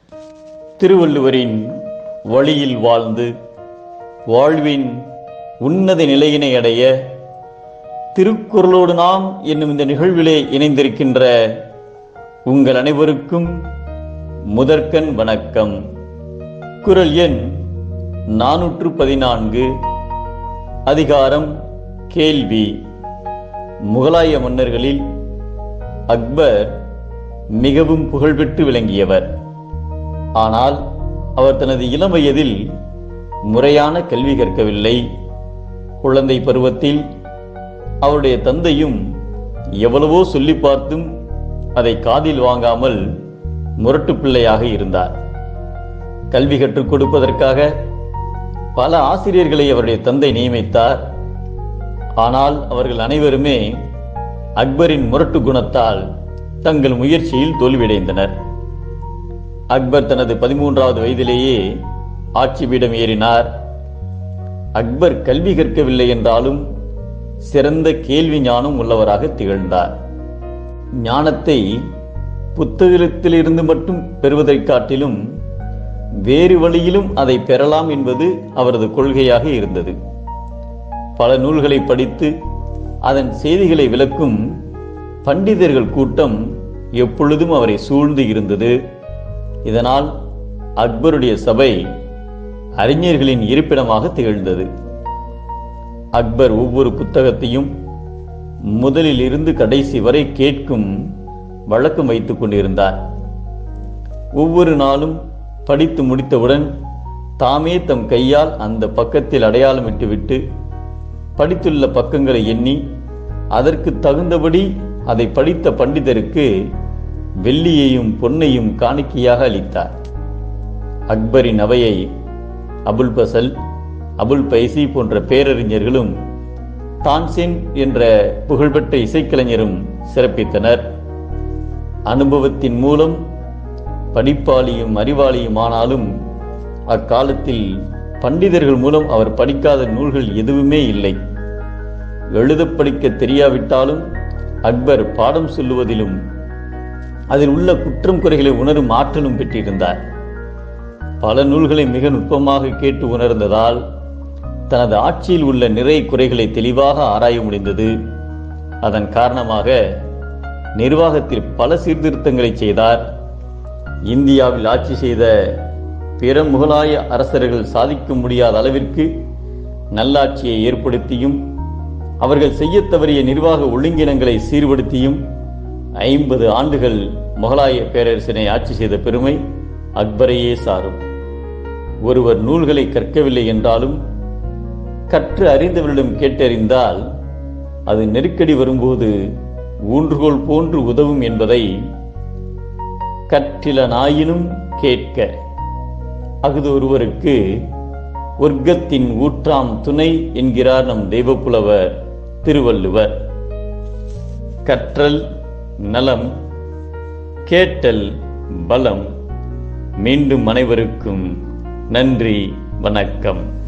திருவள்ளுவரின் வழியில் வாழ்ந்து வாழ்வின் உன்னத நிலையினை அடைய திருக்குறளோடு நாம் என்னும் இந்த நிகழ்விலே இணைந்திருக்கின்ற உங்கள் அனைவருக்கும் முதற்கண் வணக்கம் குரல் எண் நானூற்று பதினான்கு அதிகாரம் கேள்வி முகலாய மன்னர்களில் அக்பர் மிகவும் புகழ்பெற்று விளங்கியவர் ஆனால் அவர் தனது இளம் வயதில் முறையான கல்வி கற்கவில்லை குழந்தை பருவத்தில் அவருடைய தந்தையும் எவ்வளவோ சொல்லி பார்த்தும் அதை காதில் வாங்காமல் முரட்டு பிள்ளையாக இருந்தார் கல்வி கற்றுக் கொடுப்பதற்காக பல ஆசிரியர்களை அவருடைய தந்தை நியமித்தார் ஆனால் அவர்கள் அனைவருமே அக்பரின் முரட்டு குணத்தால் தங்கள் முயற்சியில் தோல்வியடைந்தனர் அக்பர் தனது பதிமூன்றாவது வயதிலேயே ஆட்சி பீடம் ஏறினார் அக்பர் கல்வி கற்கவில்லை என்றாலும் சிறந்த கேள்வி ஞானம் உள்ளவராக திகழ்ந்தார் ஞானத்தை புத்தகத்திலிருந்து மட்டும் பெறுவதைக் காட்டிலும் வேறு வழியிலும் அதை பெறலாம் என்பது அவரது கொள்கையாக இருந்தது பல நூல்களை படித்து அதன் செய்திகளை விளக்கும் பண்டிதர்கள் கூட்டம் எப்பொழுதும் அவரை சூழ்ந்து இருந்தது இதனால் அக்பருடைய சபை அறிஞர்களின் இருப்பிடமாக திகழ்ந்தது அக்பர் ஒவ்வொரு புத்தகத்தையும் முதலில் இருந்து கடைசி வரை கேட்கும் வழக்கம் வைத்துக் கொண்டிருந்தார் ஒவ்வொரு நாளும் படித்து முடித்தவுடன் தாமே தம் கையால் அந்த பக்கத்தில் அடையாளமிட்டுவிட்டு படித்துள்ள பக்கங்களை எண்ணி அதற்கு தகுந்தபடி அதை படித்த பண்டிதருக்கு வெள்ளியையும் பொன்னையும் காணிக்கையாக அளித்தார் அக்பரின் அவையை அபுல் பசல் அபுல் பைசி போன்ற பேரறிஞர்களும் தான்சென் என்ற புகழ்பெற்ற இசைக்கலைஞரும் சிறப்பித்தனர் அனுபவத்தின் மூலம் படிப்பாளியும் அறிவாளியும் ஆனாலும் அக்காலத்தில் பண்டிதர்கள் மூலம் அவர் படிக்காத நூல்கள் எதுவுமே இல்லை எழுத படிக்க தெரியாவிட்டாலும் அக்பர் பாடம் சொல்லுவதிலும் அதில் உள்ள குற்றம் குறைகளை உணரும் ஆற்றலும் பெற்றிருந்தார் பல நூல்களை மிக நுட்பமாக கேட்டு உணர்ந்ததால் தனது ஆட்சியில் உள்ள நிறை குறைகளை தெளிவாக ஆராய முடிந்தது அதன் காரணமாக நிர்வாகத்தில் பல சீர்திருத்தங்களை செய்தார் இந்தியாவில் ஆட்சி செய்த பிற முகலாய அரசர்கள் சாதிக்க முடியாத அளவிற்கு நல்லாட்சியை ஏற்படுத்தியும் அவர்கள் செய்ய தவறிய நிர்வாக ஒழுங்கினங்களை சீர்படுத்தியும் ஐம்பது ஆண்டுகள் முகலாய பேரரசினை ஆட்சி செய்த பெருமை அக்பரையே சாரும் ஒருவர் நூல்களை கற்கவில்லை என்றாலும் கற்று அறிந்தவரிடம் கேட்டறிந்தால் அது நெருக்கடி வரும்போது ஊன்றுகோல் போன்று உதவும் என்பதை கற்றில நாயினும் கேட்க அஃது ஒருவருக்கு ஒர்க்கத்தின் ஊற்றாம் துணை என்கிறார் நம் தெய்வப்புலவர் திருவள்ளுவர் கற்றல் நலம் கேட்டல் பலம் மீண்டும் அனைவருக்கும் நன்றி வணக்கம்